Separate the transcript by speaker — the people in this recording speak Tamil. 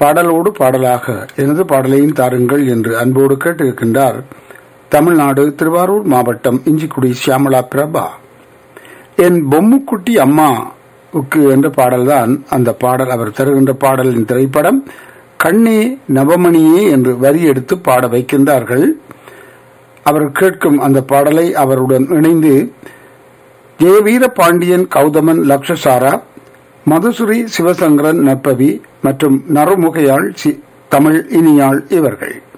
Speaker 1: பாடலோடு பாடலாக எனது பாடலையும் தாருங்கள் என்று அன்போடு கேட்டிருக்கின்றார் தமிழ்நாடு திருவாரூர் மாவட்டம் இஞ்சிக்குடி சியாமலா பிரபா என் பொம்முக்குட்டி அம்மாவுக்கு என்ற பாடல்தான் அந்த பாடல் அவர் தருகின்ற பாடலின் திரைப்படம் கண்ணே நவமணியே என்று வரி எடுத்து பாட வைக்கின்றார்கள் அவர் கேட்கும் அந்த பாடலை அவருடன் இணைந்து ஜே வீரபாண்டியன் கௌதமன் லக்ஷசாரா மதுசுரி சிவசங்கரன் நற்பவி மற்றும் நறுமுகையாள் சி- தமிழ் இனியாள் இவர்கள்